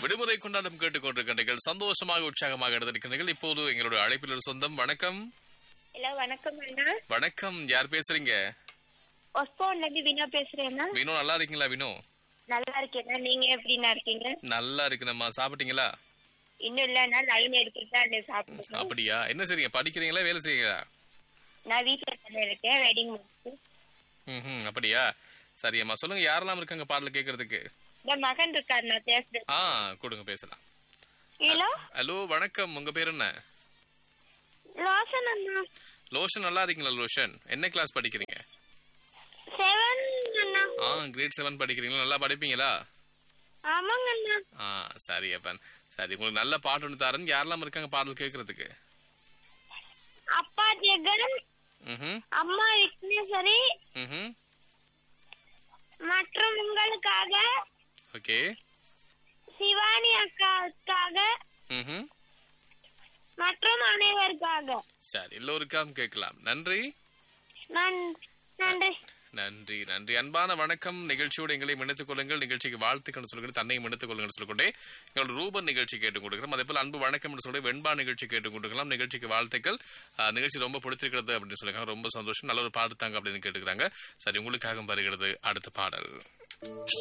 விடுமுறை கொண்டாட்டம் கேட்டுக்கொண்டிருக்கின்றீர்கள் சந்தோஷமாக உற்சாகமாக இருந்திருக்கின்றீர்கள் இப்போது எங்களுடைய அழைப்பில் ஒரு சொந்தம் வணக்கம் ஹலோ வணக்கம் அண்ணா வணக்கம் யார் பேசுறீங்க ஒஸ்போன்ல இருந்து வினோ பேசுறேன்னா வினோ நல்லா இருக்கீங்களா வினோ நல்லா இருக்கேண்ணா நீங்க எப்படிண்ணா இருக்கீங்க நல்லா இருக்குனம்மா சாப்பிட்டீங்களா இன்னும் இல்லைண்ணா லைன் எடுத்துட்டு தான் இருந்தேன் சாப்பிடுறேன் அப்படியா என்ன செய்றீங்க படிக்கிறீங்களா வேலை செய்யுங்களா நான் வீட்டுல தானே இருக்கேன் வெட்டிங் முடிச்சு ம் அப்படியா சரியம்மா சொல்லுங்க யாரெல்லாம் இருக்காங்க பாடல கேட்கறதுக்கு இந்த மகன் இருக்காருண்ணா பேசுறேன் ஆ கொடுங்க பேசலாம் ஹலோ ஹலோ வணக்கம் உங்க பேர் என்ன ரோஷன் அண்ணா லோஷன் நல்லா இருக்கீங்களா லோஷன் என்ன கிளாஸ் படிக்கிறீங்க செவன் அண்ணா ஆ கிரேட் செவன் படிக்கிறீங்களா நல்லா படிப்பீங்களா ஆமாங்க அண்ணா ஆ சரி அப்பன் சரி உங்களுக்கு நல்ல பாட்டு ஒன்று தரேன் யாரெல்லாம் இருக்காங்க பாடல் கேட்கறதுக்கு அப்பா ஜெகன் ம் அம்மா விக்னேஸ்வரி ம் மற்றும் உங்களுக்காக ஓகே சிவானி அக்காவுக்காக ம் மற்றும் அனைவருக்காக சரி எல்லோருக்காம் கேட்கலாம் நன்றி நான் நன்றி நன்றி நன்றி அன்பான வணக்கம் நிகழ்ச்சியோடு எங்களை இணைத்துக் கொள்ளுங்கள் நிகழ்ச்சிக்கு வாழ்த்துக்கள் சொல்லுங்கள் தன்னையும் இணைத்துக் கொள்ளுங்கள் சொல்லிக்கொண்டே எங்களோட ரூபன் நிகழ்ச்சி கேட்டுக் கொடுக்கிறோம் அதே போல அன்பு வணக்கம் என்று சொல்லி வெண்பா நிகழ்ச்சி கேட்டுக் கொடுக்கலாம் நிகழ்ச்சிக்கு வாழ்த்துக்கள் ஆ, நிகழ்ச்சி ரொம்ப பிடிச்சிருக்கிறது அப்படின்னு சொல்லிருக்காங்க ரொம்ப சந்தோஷம் நல்ல ஒரு பாடுத்தாங்க அப்படின்னு கேட்டுக்கிறாங்க சரி உங்களுக்காக வருகிறது அடுத்த பாடல்